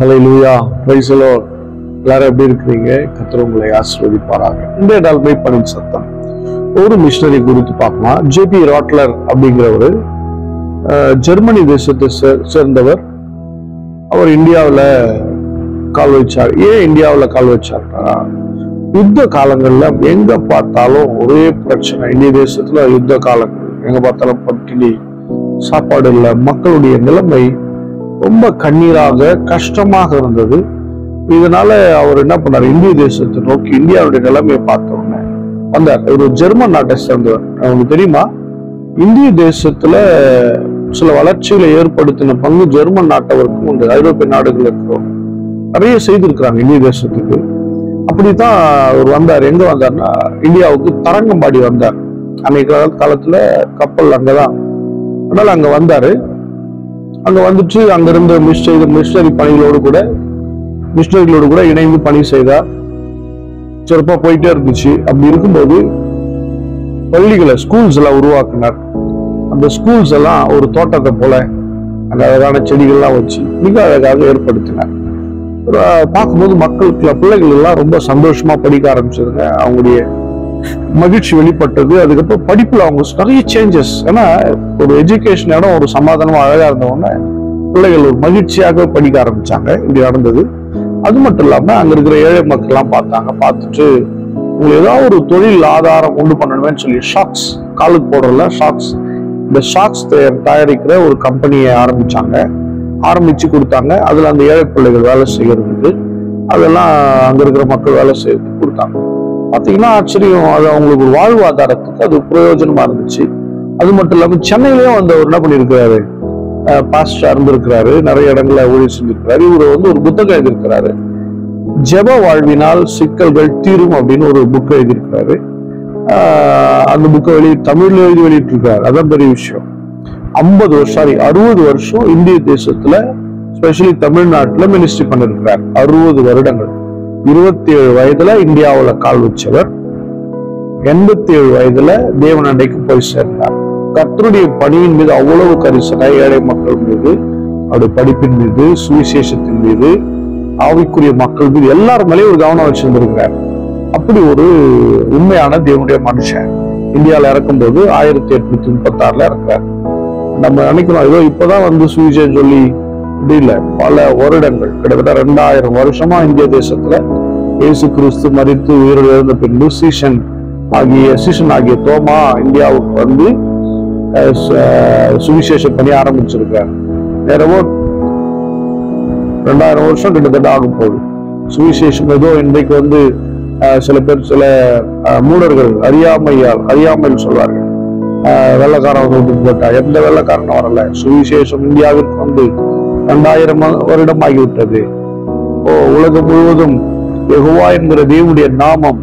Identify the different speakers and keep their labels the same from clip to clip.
Speaker 1: ஹலை லூயா பிரைசலோ எல்லாரும் எப்படி இருக்கிறீங்க கர்த்தர் உங்களை ஆசீர்வதிப்பாராங்க இந்த டால்மை பணின் சத்தம் ஒரு மிஷினரி குறித்து பார்க்கலாம் ஜேபி ராட்லர் அப்படிங்கிறவர் ஜெர்மனி தேசத்தை சே- சேர்ந்தவர் அவர் இந்தியாவில் கால் வச்சார் ஏன் இந்தியாவில் கால் வச்சார்னா யுத்த காலங்கள்ல எங்க பார்த்தாலும் ஒரே பிரச்சனை இந்திய தேசத்துல யுத்த காலங்கள் எங்க பார்த்தாலும் பட்டினி சாப்பாடு இல்லை மக்களுடைய நிலைமை ரொம்ப கண்ணீராக கஷ்டமாக இருந்தது இதனால அவர் என்ன பண்ணார் இந்திய தேசத்தை நோக்கி இந்தியாவுடைய நிலைமையை பார்த்த உடனே வந்தார் ஒரு ஜெர்மன் நாட்டை சேர்ந்தவர் அவங்களுக்கு தெரியுமா இந்திய தேசத்துல சில வளர்ச்சிகளை ஏற்படுத்தின பங்கு ஜெர்மன் நாட்டவருக்கும் உண்டு ஐரோப்பிய நாடுகள் இருக்கிறோம் நிறைய செய்திருக்கிறாங்க இந்திய தேசத்துக்கு அப்படித்தான் அவர் வந்தார் எங்க வந்தார்னா இந்தியாவுக்கு தரங்கம்பாடி வந்தார் அன்னைக்கு கால- காலத்துல கப்பல் அங்கதான் அதனால அங்க வந்தாரு அங்க வந்துட்டு அங்க இருந்த மிஷினரி மிஷினரி பணிகளோடு கூட மிஷினரிகளோடு கூட இணைந்து பணி செய்தார் சிறப்பா போயிட்டே இருந்துச்சு அப்படி இருக்கும்போது பள்ளிகளை ஸ்கூல்ஸ் எல்லாம் உருவாக்குனார் அந்த ஸ்கூல்ஸ் எல்லாம் ஒரு தோட்டத்தை போல அங்க அழகான செடிகள்லாம் வச்சு மிக அழகாக ஏற்படுத்தினார் ஒரு, அஹ், பார்க்கும்போது மக்களுக்கு பிள்ளைகள் எல்லாம் ரொம்ப சந்தோஷமா படிக்க ஆரம்பிச்சதுங்க அவங்களுடைய மகிழ்ச்சி வெளிப்பட்டது அதுக்கப்புறம் படிப்புல அவங்க நிறைய சேஞ்சஸ் ஏன்னா ஒரு எஜுகேஷன் இடம் ஒரு சமாதானமா அழகா இருந்த உடனே பிள்ளைகள் ஒரு மகிழ்ச்சியாக படிக்க ஆரம்பிச்சாங்க இப்படி நடந்தது அது மட்டும் இல்லாம அங்க இருக்கிற ஏழை மக்கள் எல்லாம் பார்த்தாங்க பார்த்துட்டு உங்களுக்கு ஏதாவது ஒரு தொழில் ஆதாரம் உண்டு பண்ணணுமேன்னு சொல்லி ஷாக்ஸ் காலுக்கு போடுறல ஷாக்ஸ் இந்த ஷாக்ஸ் தயாரிக்கிற ஒரு கம்பெனியை ஆரம்பிச்சாங்க ஆரம்பிச்சு கொடுத்தாங்க அதுல அந்த ஏழை பிள்ளைகள் வேலை செய்யறதுக்கு அதெல்லாம் அங்க இருக்கிற மக்கள் வேலை செய்யறதுக்கு கொடுத்தாங்க பாத்தீங்கன்னா ஆச்சரியம் அது அவங்களுக்கு ஒரு வாழ்வாதாரத்துக்கு அது பிரயோஜனமா இருந்துச்சு அது மட்டும் இல்லாம சென்னையிலயும் வந்து அவர் என்ன பண்ணியிருக்கிறாரு பாஸ்டா இருந்திருக்கிறாரு நிறைய இடங்கள்ல ஊழியர் செஞ்சிருக்கிறாரு இவர் வந்து ஒரு புத்தகம் எழுதியிருக்கிறாரு ஜெப வாழ்வினால் சிக்கல்கள் தீரும் அப்படின்னு ஒரு புக் எழுதியிருக்கிறாரு ஆஹ் அந்த புக்கை வெளி தமிழ்ல எழுதி வெளியிட்டிருக்காரு அதான் பெரிய விஷயம் ஐம்பது வருஷம் சாரி அறுபது வருஷம் இந்திய தேசத்துல ஸ்பெஷலி தமிழ்நாட்டுல மினிஸ்ட்ரி பண்ணிருக்கிறார் அறுபது வருடங்கள் இருபத்தி ஏழு வயதுல இந்தியாவுல கால் வச்சவர் எண்பத்தி ஏழு வயதுல தேவனண்டைக்கு போய் சேர்ந்தார் கர்த்தருடைய பணியின் மீது அவ்வளவு கரிசனை ஏழை மக்கள் மீது அவருடைய படிப்பின் மீது சுவிசேஷத்தின் மீது ஆவிக்குரிய மக்கள் மீது எல்லார் மேலேயும் ஒரு கவனம் வச்சிருந்திருக்கிறார் அப்படி ஒரு உண்மையான தேவனுடைய மனுஷன் இந்தியாவில் இறக்கும்போது ஆயிரத்தி எட்நூத்தி முப்பத்தி ஆறுல இறக்குறார் நம்ம நினைக்கிறோம் ஏதோ இப்பதான் வந்து சுவிசேஷம் சொல்லி இப்படி இல்ல பல வருடங்கள் கிட்டத்தட்ட ரெண்டாயிரம் வருஷமா இந்திய தேசத்துல இயேசு கிறிஸ்து மரித்து உயிரோடு எழுந்த பின்பு சீஷன் ஆகிய சீஷன் ஆகிய தோமா இந்தியாவுக்கு வந்து அஹ், ச- சுவிசேஷ பணி ஆரம்பிச்சிருக்கார் நேரமோ ரெண்டாயிரம் வருஷம் கிட்டத்தட்ட ஆகும் போகுது சுவிசேஷம் ஏதோ இன்றைக்கு வந்து அஹ், சில பேர் சில அஹ், மூடர்கள் அறியாமையால் அறியாமைன்னு சொல்வார்கள் அஹ், வெள்ளைக்காரன் வந்து விட்டு போட்டா எந்த வெள்ளைக்காரனும் வரல சுவிசேஷம் இந்தியாவிற்கு வந்து ரெண்டாயிரம் வருடம் ஆகிவிட்டது ஓ உலகம் முழுவதும் யெகோவா என்கிற தேவனுடைய நாமம்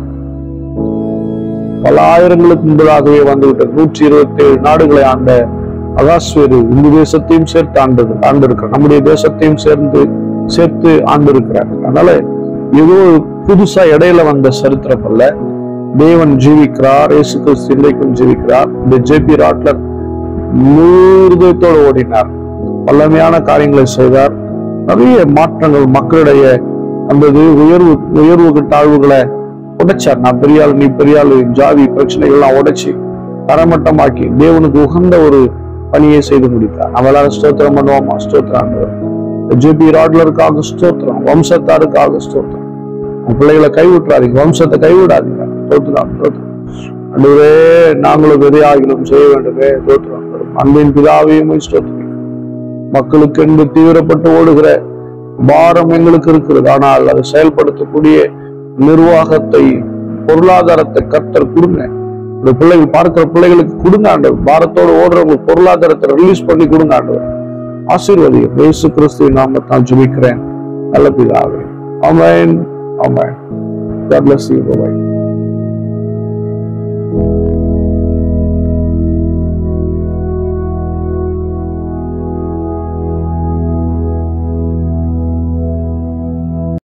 Speaker 1: பல ஆயிரங்களுக்கு முன்பதாகவே வந்துவிட்டது நூற்றி இருபத்தி ஏழு நாடுகளை ஆண்ட அகாஸ்வேரு இந்த தேசத்தையும் சேர்த்து ஆண்டது ஆண்டிருக்கிறார் நம்முடைய தேசத்தையும் சேர்ந்து சேர்த்து ஆண்டிருக்கிறார் அதனால ஏதோ புதுசா இடையில வந்த சரித்திரம் அல்ல தேவன் ஜீவிக்கிறார் இயேசு கிறிஸ்து இன்றைக்கும் ஜீவிக்கிறார் இந்த ஜேபி ராட்லர் நூறுதயத்தோடு ஓடினார் வல்லமையான காரியங்களை செய்தார் நிறைய மாற்றங்கள் மக்களிடையே வந்தது உயர்வு உயர்வுக்கு தாழ்வுகளை உடைச்சார் நான் பெரிய ஆளு நீ பெரிய ஆளு ஜாதி பிரச்சனைகள்லாம் உடைச்சு தரமட்டமாக்கி தேவனுக்கு உகந்த ஒரு பணியை செய்து முடித்தார் நம்ம எல்லாரும் ஸ்தோத்திரம் பண்ணுவோமா ஸ்தோத்திரம் ஜேபி ராட்லருக்காக ஸ்தோத்திரம் வம்சத்தாருக்காக ஸ்தோத்திரம் உங்க பிள்ளைகளை கைவிட்டுறாதீங்க வம்சத்தை கைவிடாதீங்க ஸ்தோத்திரம் ஸ்தோத்திரம் அன்றுவரே நாங்களும் வெறியாகிலும் செய்ய வேண்டுமே ஸ்தோத்திரம் அன்பின் பிதாவையும் ஸ்தோத்திரம் மக்களுக்கு என்று தீவிரப்பட்டு ஓடுகிற பாரம் எங்களுக்கு இருக்கிறது ஆனால் அதை செயல்படுத்தக்கூடிய நிர்வாகத்தை பொருளாதாரத்தை கர்த்தர் கொடுங்க இந்த பிள்ளைகள் பார்க்கிற பிள்ளைகளுக்கு கொடுங்க ஆண்டவர் பாரத்தோடு ஓடுறவங்க பொருளாதாரத்தை ரிலீஸ் பண்ணி கொடுங்க ஆண்டவர் ஆசீர்வதியும் இயேசு கிறிஸ்துவின் நாமத்தான் ஜெபிக்கிறேன் நல்ல பிதாவே ஆமென் ஆமென் God bless you. Bye-bye.